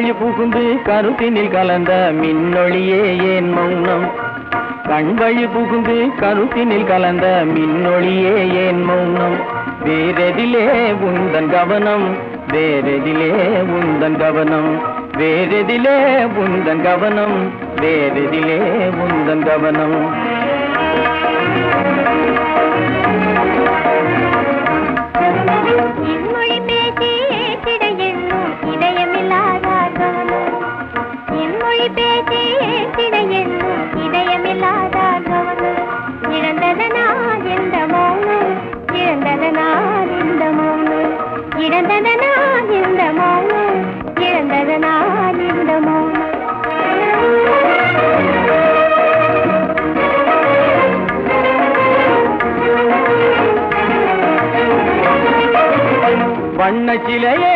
வழி புகுந்து கருத்தினில் கலந்த மின்னொளியே ஏன் மௌனம் கண் வழி புகுந்து கருத்தினில் கலந்த மின்னொளியே ஏன் மௌனம் வேறெதிலே உந்தன் கவனம் வேறெதிலே உந்தன் கவனம் வேறெதிலே உந்தன் கவனம் வேறெதிலே உந்தன் கவனம் இன்மொழி பேசி ஏற்றிட எண்ணும் இதயமில்லாதார் கவனம் இன்மொழி பேசி ஏற்றிட எண்ணும் இதயமில்லாதார் கவனம் இழந்ததனால் இந்த மௌனம் இழந்ததனால் இந்த மௌனம் இழந்ததனால் இந்த மௌனம் இழந்ததனால் இந்த மௌனம் வண்ண சிலையே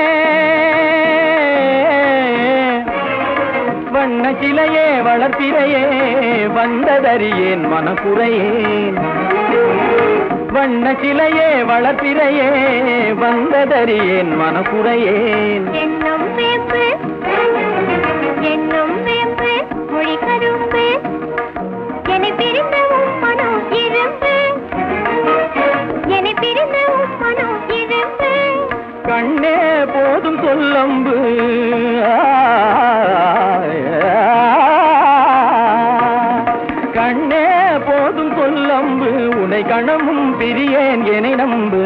வண்ண சிலையே வளர்ப்பிறையே வந்ததறியேன் மனக்குறையேன் வண்ண சிலையே வளர்ப்பிறையே வந்ததறியேன் மனக்குறையேன் எண்ணம் வேம்பு எண்ணம் வேம்பு மொழி கரும்பு என்னை பிரிந்த உன் மனம் இரும்பு என்னை பிரிந்த உன் மனம் இரும்பு கண்ணே போதும் சொல்லம்பு கண்ணே போதும் சொல்லம்பு உனை கணமும் பிரியேன் எனை நம்பு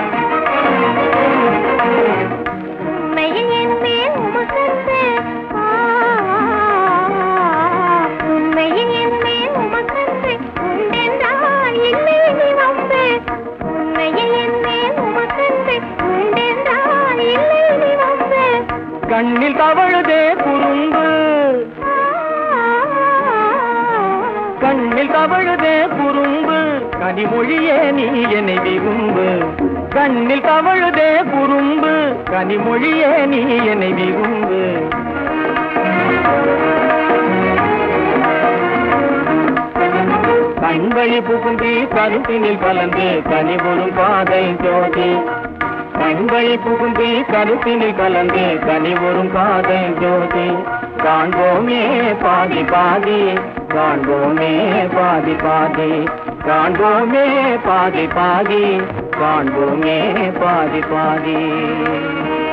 உண்மையில் என் மேல் உமக்கன்பு ஆ, உண்மையில் என் மேல் உமக்கன்பு உண்டென்றால் இல்லை நீ வம்பு உண்மையில் என் மேல் உமக்கன்பு உண்டென்றால் இல்லை நீ வம்பு கண்ணில் தவழுதே குறும்பு கண்ணில் தவழுதே குறும்பு கனிமொழியே நீ என்னை விரும்பு கண்ணில் தவழுதே குறும்பு கனிமொழியே நீ என்னை விரும்பு கண்வழி புகுந்தி கருத்தினில் கலந்து கனிபொரும் பாதை ஜோதி கண்வழி புகுந்தி கருத்தினில் கலந்து கனிவரும் பாதை ஜோதி காண்போமே பாதி பாதி காண்போமே பாதி பாதி காண்போமே பாதி பாதி காண்போமே பாதி பாதி